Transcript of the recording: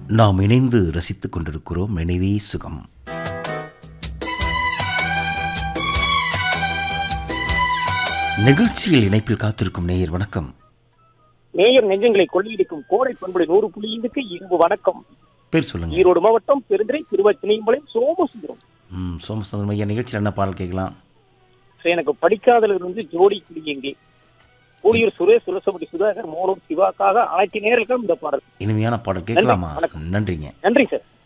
நாம் இணைந்து ரசித்துக் கொண்டிருக்கிறோம் நினைவே சுகம் நிகழ்ச்சியில் இணைப்பில் காத்திருக்கும் நேயர் வணக்கம் மேயர் நெஞ்சங்களை கொள்ளையடிக்கும் கோடை பண்புடைய நூறு புள்ளி ஐந்துக்கு இன்பு வணக்கம் பேர் சொல்லுங்க ஈரோடு மாவட்டம் பெருந்துறை திருவச்சினியம்பாளையம் சோமசுந்தரம் ம் சோமசுந்தரம் ஐயா நிகழ்ச்சியில் என்ன பாடல் கேட்கலாம் சரி, எனக்கு படிக்காதல இருந்து ஜோடி குடியங்கே கூடியூர் சுரேஷ் சுரசபடி சுதாகர் மோனூர் சிவாக்காக அனைத்து நேர்களுக்கும் இந்த பாடல் இனிமையான பாடல் கேட்கலாமா வணக்கம். நன்றிங்க நன்றி சார்